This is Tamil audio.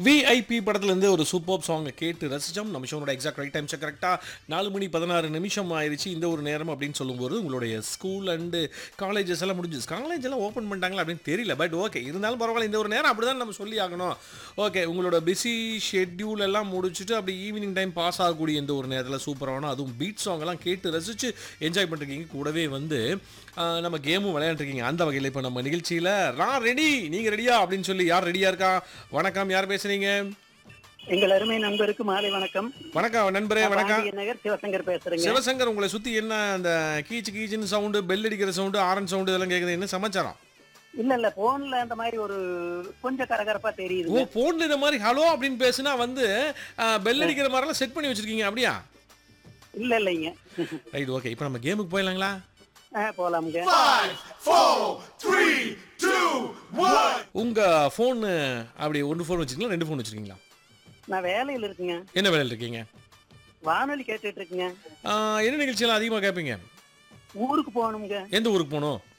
விஐபி படத்துலேருந்து ஒரு சூப்பர் சாங்கை கேட்டு ரசிச்சோம் நம்ம ஷோனோட எக்ஸாக்ட் ரைட் டைம் கரெக்டாக நாலு மணி பதினாறு நிமிஷம் ஆயிடுச்சு இந்த ஒரு நேரம் அப்படின்னு சொல்லும்போது உங்களுடைய ஸ்கூல் அண்டு காலேஜஸ் எல்லாம் முடிஞ்சு காலேஜ் எல்லாம் ஓப்பன் பண்ணிட்டாங்களா அப்படின்னு தெரியல பட் ஓகே இருந்தாலும் பரவாயில்ல இந்த ஒரு நேரம் அப்படி தான் நம்ம சொல்லி ஆகணும் ஓகே உங்களோட பிஸி ஷெட்யூல் எல்லாம் முடிச்சுட்டு அப்படி ஈவினிங் டைம் பாஸ் ஆகக்கூடிய இந்த ஒரு நேரத்தில் சூப்பரான அதுவும் பீட் சாங் எல்லாம் கேட்டு ரசித்து என்ஜாய் பண்ணிருக்கீங்க கூடவே வந்து ஆஹ், நம்ம கேமும் விளையாண்டுருக்கீங்க அந்த வகையில் இப்போ நம்ம நிகழ்ச்சியில் நான் ரெடி நீங்கள் ரெடியா அப்படின்னு சொல்லி யார் ரெடியாக இருக்கா வணக்கம் யார் பேசுறீங்க எங்கள் அருமை நண்பருக்கு மாலை வணக்கம் வணக்கம் நண்பரே வணக்கம் பாண்டிய நகர் சிவசங்கர் பேசுறேங்க சிவசங்கர் உங்களை சுற்றி என்ன அந்த கீச்சு கீச்சுன்னு சவுண்டு பெல் அடிக்கிற சவுண்டு ஆரன் சவுண்டு இதெல்லாம் கேட்குது என்ன சமாச்சாரம் இல்ல இல்ல போன்ல அந்த மாதிரி ஒரு கொஞ்சம் கரகரப்பா ஓ தெரியுது ஃபோனில் இந்த மாதிரி ஹலோ அப்படின்னு பேசுனா வந்து பெல் அடிக்கிற மாதிரிலாம் செட் பண்ணி வச்சிருக்கீங்க அப்படியா இல்ல இல்லைங்க ரைட் ஓகே இப்போ நம்ம கேமுக்கு போயிடலாங்களா ஆ, போலாமுங்க உங்க ஃபோன் அப்படி ஒன்று ஃபோன் வச்சிருக்கீங்களா ரெண்டு ஃபோன் வச்சிருக்கீங்களா நான் வேலையில இருக்குங்க என்ன வேலையில் இருக்கீங்க வானொலி கேட்டுட்டு இருக்குங்க ஆ, என்ன நிகழ்ச்சியெல்லாம் அதிகமாக கேட்பீங்க ஊருக்கு போகணுங்க எந்த ஊருக்கு போகணும்